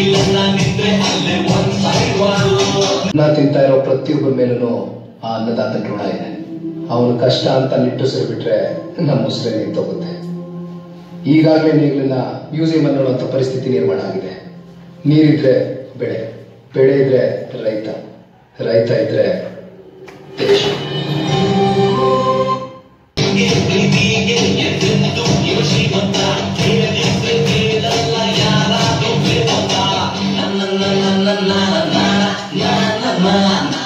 ಅನ್ನ ತಿಂತಾ ಇರೋ ಪ್ರತಿಯೊಬ್ಬರ ಮೇಲೂ ಆ ಅನ್ನದಾತ ಋಣ ಇದೆ ಅವನು ಕಷ್ಟ ಅಂತ ನಿಟ್ಟುಸಿರು ಬಿಟ್ರೆ ನಮ್ಮ ಉಸಿರೇ ನಿಂತೋಗುತ್ತೆ ಈಗಾಗಲೇ ನೀರಿನ ಮ್ಯೂಸಿಯಂ ಅನ್ನೋಂಥ ಪರಿಸ್ಥಿತಿ ನಿರ್ಮಾಣ ಆಗಿದೆ ನೀರಿದ್ರೆ ಬೆಳೆ ಬೆಳೆ ಇದ್ರೆ ರೈತ ರೈತ ಇದ್ರೆ ದೇಶ na na na na na na na na na